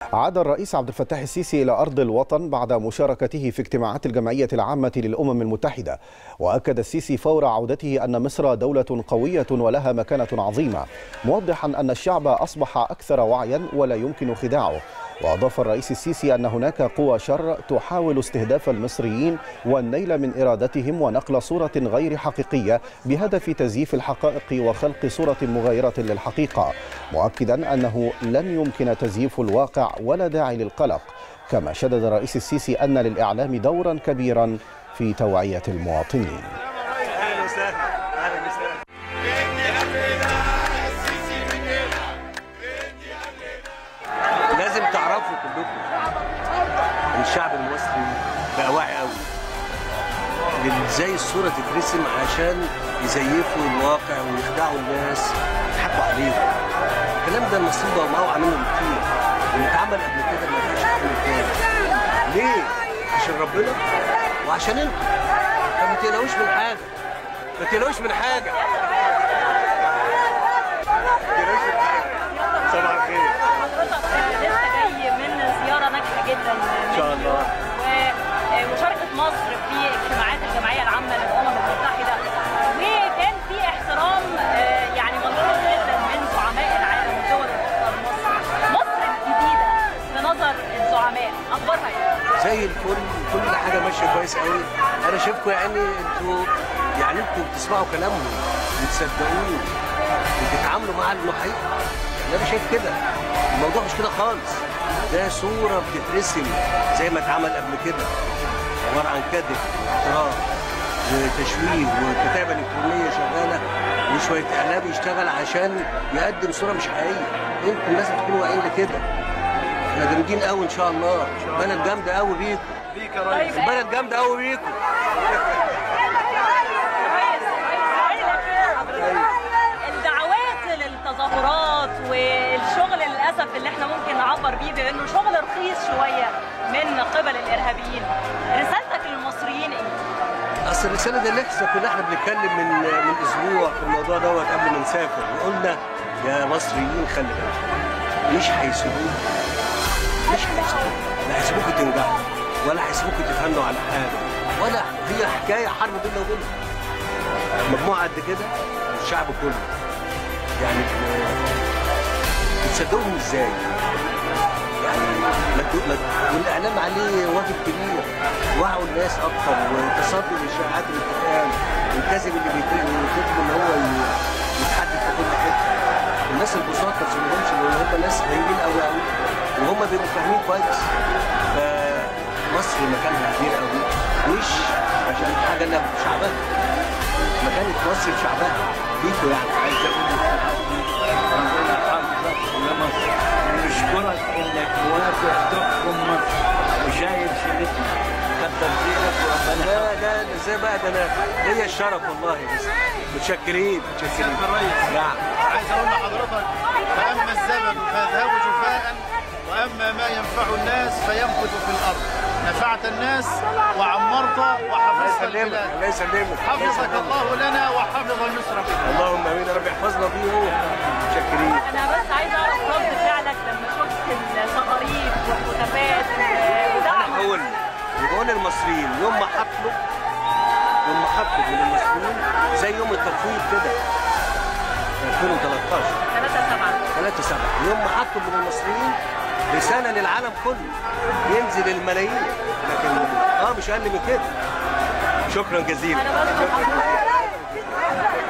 عاد الرئيس عبد الفتاح السيسي إلى أرض الوطن بعد مشاركته في اجتماعات الجمعية العامة للأمم المتحدة وأكد السيسي فور عودته أن مصر دولة قوية ولها مكانة عظيمة موضحا أن الشعب أصبح أكثر وعيا ولا يمكن خداعه وأضاف الرئيس السيسي أن هناك قوى شر تحاول استهداف المصريين والنيل من إرادتهم ونقل صورة غير حقيقية بهدف تزييف الحقائق وخلق صورة مغايرة للحقيقة مؤكدا أنه لن يمكن تزييف الواقع ولا داعي للقلق كما شدد الرئيس السيسي أن للإعلام دورا كبيرا في توعية المواطنين لازم تعرفوا كلكم ان الشعب المصري بقى واعي قوي ازاي الصوره تترسم عشان يزيفوا الواقع ويخدعوا الناس يضحكوا عليهم الكلام ده المصريين بقوا موعى منه كتير اللي اتعمل قبل كده ما ينفعش يتعمل تاني ليه؟ عشان ربنا وعشان انتوا فما تقلقوش من حاجه ما تقلقوش من حاجه ما تقلقوش من حاجه صباح الخير لسه جاي من زياره ناجحه جدا ان شاء الله ومشاركه مصر في اجتماعات الجمعيه العامه للامم المتحده وكان في احترام آه، يعني ملحوظ جدا من زعماء العالم والدول الاخرى لمصر مصر الجديده في نظر الزعماء اخبارها ايه؟ زي الفل كل حاجه ماشيه كويس قوي انا شايفكم يعني انتوا يعني انتوا بتسمعوا كلامهم وتصدقوه وبتتعاملوا معاه انه حقيقي انا شايف كده الموضوع مش كده خالص ده صوره بتترسم زي ما اتعمل قبل كده عباره عن كذب وافتراء وتشويه وكتابه الكترونيه شغاله وشويه اعلام يشتغل عشان يقدم صوره مش حقيقيه انتوا لازم تكونوا واعيين لكده احنا جامدين قوي ان شاء الله بلد جامده قوي بيكم بيك يا ريس بلد جامده قوي بيكم الدعوات للتظاهرات والشغل للاسف اللي احنا ممكن نعبر بيه بانه شغل رخيص شويه من قبل الارهابيين رسالتك للمصريين ايه؟ اصل الرساله دي اللي احنا كنا احنا بنتكلم من من اسبوع في الموضوع دوت قبل ما نسافر وقلنا يا مصريين خلي بالكم مش هيسيبوك مش هيسيبوك لا هيسيبوكوا تنجحوا ولا هيسيبوكوا تتهنوا على حاجه ولا هي حكايه حرب بيننا وبينهم مجموعه قد كده الشعب كله يعني بتصدقوهم ازاي؟ يعني ما تقول- ما تقول- والاعلام عليه واجب كبير وعوا الناس اكتر وتصدوا للاشاعات والكلام والكذب اللي بيتم ويتم ان هو ي- يتحدث في كل حته الناس البساط ما تسيبهمش لان هم ناس غريبين قوي قوي وهم بيبقوا فاهمين كويس فمصر مكانها كبير قوي مش عشان حاجه الا بشعبها مكانة مصر بشعبها ليكوا يعني عايز اقول ربنا حافظك لمصر ونشكرك انك موافق تحكم مصر وشايل شيلتنا كتر خيرك وربنا لا لا لا، ازاي بقى ده انا ليا الشرف والله بس متشكرين متشكرين سيادة الرئيس نعم عايز اقول لحضرتك فاما الزمن فيذهب جفاء واما ما ينفع الناس فينبت في الارض نفعت الناس وعمرت الله وحفظت يسلمك البلاد الله يسلمك حفظك الله لنا وحفظ مصر بك اللهم امين يا رب يحفظنا فيهم متشكرين انا بس عايزه اعرف رد فعلك لما شفت التقارير والهتافات ودعم هقول بقول للمصريين يوم ما حفلوا يوم ما حفلوا من المصريين زي يوم التفويض كده 2013 3 7 3 7 يوم ما حطوا من المصريين رساله للعالم كله ينزل الملايين لكن اه مش اقل من كده شكرا جزيلا انا بشكر حضرتك